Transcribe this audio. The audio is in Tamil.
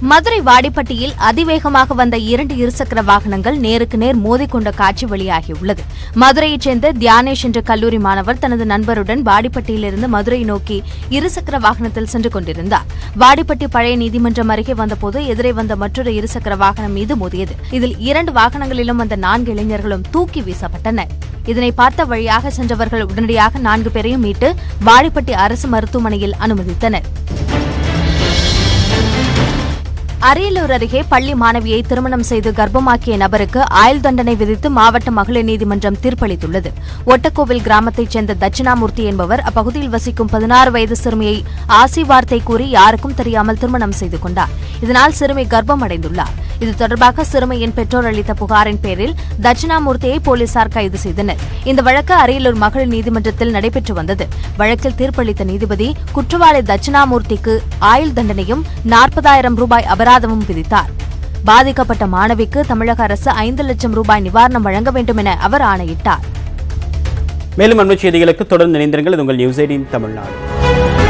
மதுரை வாடிப்பட்டியில் அதிவேகமாக வந்த இரண்டு இருசக்கர வாகனங்கள் நேருக்கு நேர் மோதிக்கொண்ட காட்சி வெளியாகியுள்ளது மதுரையைச் சேர்ந்த தியானேஷ் என்ற கல்லூரி மாணவர் தனது நண்பருடன் வாடிப்பட்டியிலிருந்து மதுரை நோக்கி இருசக்கர வாகனத்தில் சென்று கொண்டிருந்தார் வாடிப்பட்டி பழைய நீதிமன்றம் அருகே வந்தபோது எதிரே வந்த மற்றொரு இருசக்கர வாகனம் மீது மோதியது இதில் இரண்டு வாகனங்களிலும் வந்த நான்கு இளைஞர்களும் தூக்கி வீசப்பட்டனர் இதனை பார்த்த வழியாக சென்றவர்கள் உடனடியாக நான்கு பேரையும் மீட்டு வாடிப்பட்டி அரசு மருத்துவமனையில் அனுமதித்தனர் அரியலூர் அருகே பள்ளி மாணவியை திருமணம் செய்து கர்ப்பமாக்கிய நபருக்கு ஆயுள் தண்டனை விதித்து மாவட்ட மகளிர் நீதிமன்றம் தீர்ப்பளித்துள்ளது ஒட்டக்கோவில் கிராமத்தைச் சேர்ந்த தட்சிணாமூர்த்தி என்பவர் அப்பகுதியில் வசிக்கும் பதினாறு வயது சிறுமியை ஆசி வார்த்தை கூறி யாருக்கும் தெரியாமல் திருமணம் செய்து கொண்டார் இதனால் சிறுமி கர்ப்பம் அடைந்துள்ளார் இது தொடர்பாக சிறுமியின் பெற்றோர் அளித்த புகாரின் பேரில் தட்சிணாமூர்த்தியை போலீசார் கைது செய்தனர் இந்த வழக்கு அரியலூர் மகளிர் நீதிமன்றத்தில் நடைபெற்று வந்தது வழக்கில் தீர்ப்பளித்த நீதிபதி குற்றவாளி தட்சிணாமூர்த்திக்கு ஆயுள் தண்டனையும் நாற்பதாயிரம் ரூபாய் அபராதமும் விதித்தார் பாதிக்கப்பட்ட மாணவிக்கு தமிழக அரசு ஐந்து லட்சம் ரூபாய் நிவாரணம் வழங்க வேண்டும் என அவர் ஆணையிட்டார் மேலும் அண்மைச் செய்திகளுக்கு தொடர்ந்து இணைந்திருங்கள் இது உங்கள் நியூஸ் எயிட்டின் தமிழ்நாடு